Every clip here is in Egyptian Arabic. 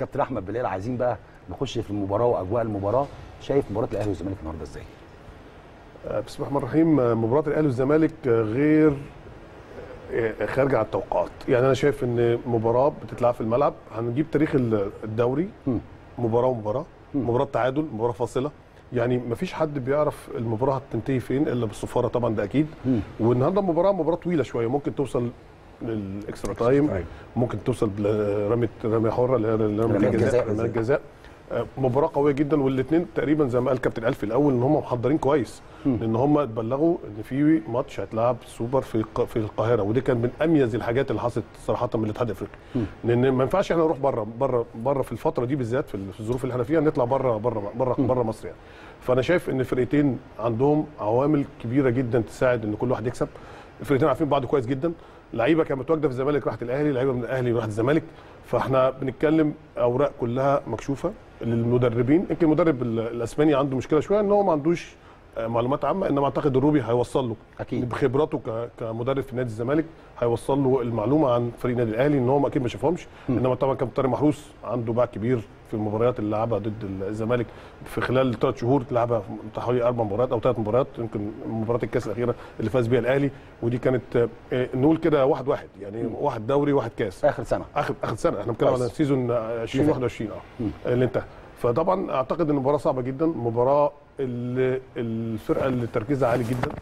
كابتن احمد بلال عايزين بقى نخش في المباراه واجواء المباراه شايف مباراه الاهلي والزمالك النهارده ازاي آه، بسم الله الرحمن الرحيم آه، مباراه الاهلي والزمالك آه، غير آه، خارجه عن التوقعات يعني انا شايف ان مباراه بتتلعب في الملعب هنجيب تاريخ ال- الدوري مم. مباراه ومباراه مباراه تعادل مباراه فاصله يعني مفيش حد بيعرف المباراه هتنتهي فين الا بالصفاره طبعا ده اكيد مم. والنهارده المباراه مباراه طويله شويه ممكن توصل للاكسترا تايم تايم. ممكن توصل برميه رميه حره اللي هي رميه رمية الجزاء جزاء. رميه الجزاء آه، مباراه قويه جدا والاثنين تقريبا زي ما قال كابتن الف الاول ان هم محضرين كويس لان هم اتبلغوا ان في ماتش هيتلعب سوبر في الق- في القاهره ودي كان من اميز الحاجات اللي حصلت صراحه من الاتحاد الافريقي لان ما ينفعش احنا نروح بره بره بره في الفتره دي بالذات في ال- في الظروف اللي احنا فيها نطلع بره بره بره بره مصر يعني فانا شايف ان الفرقتين عندهم عوامل كبيره جدا تساعد ان كل واحد يكسب الفرقتين عارفين بعض كويس جدا لعيبه كانت متواجده في الزمالك راحت الاهلي لعيبه من الاهلي راحت الزمالك فاحنا بنتكلم اوراق كلها مكشوفه للمدربين يمكن المدرب ال- الاسباني عنده مشكله شويه ان هو ما عندوش آه، معلومات عامه انما اعتقد الروبي هيوصل له أكيد. بخبراته ك- كمدرب في نادي الزمالك هيوصل له المعلومه عن فريق النادي الاهلي ان هو اكيد ما شافهمش انما طبعا كابتن طارق محروس عنده باع كبير في المباريات اللي لعبها ضد الزمالك في خلال ثلاث شهور لعبها في حوالي اربع مباريات او ثلاث مباريات يمكن مباراه الكاس الاخيره اللي فاز بيها الاهلي ودي كانت آه، نقول كده واحد واحد يعني واحد دوري واحد كاس اخر سنه اخر اخر سنه احنا بنتكلم كويس. على سيزون 2021 اه اللي انتهى فطبعا اعتقد ان المباراه صعبه جدا مباراه اللي الفرقه اللي تركيزها عالي جدا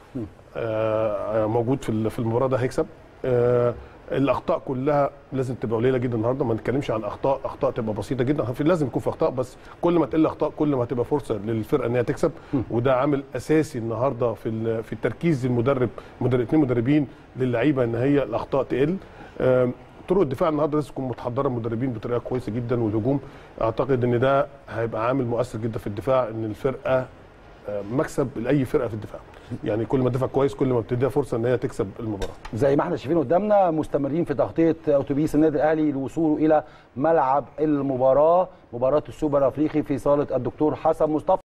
آه موجود في ال- في المباراه ده هيكسب آه الاخطاء كلها لازم تبقى قليله جدا النهارده ما نتكلمش عن اخطاء اخطاء تبقى بسيطه جدا في لازم يكون في اخطاء بس كل ما تقل اخطاء كل ما تبقى فرصه للفرقه ان هي تكسب وده عامل اساسي النهارده في ال- في التركيز المدرب مدرب اثنين مدربين للعيبه ان هي الاخطاء تقل آم، طرق الدفاع النهارده لازم تكون متحضره المدربين بطريقه كويسه جدا والهجوم اعتقد ان ده هيبقى عامل مؤثر جدا في الدفاع ان الفرقه آه، مكسب لاي فرقه في الدفاع يعني كل ما تدافع كويس كل ما بتديها فرصه ان هي تكسب المباراه زي ما احنا شايفين قدامنا مستمرين في تغطيه اتوبيس النادي الاهلي لوصوله الى ملعب المباراه مباراه السوبر الافريقي في صاله الدكتور حسن مصطفى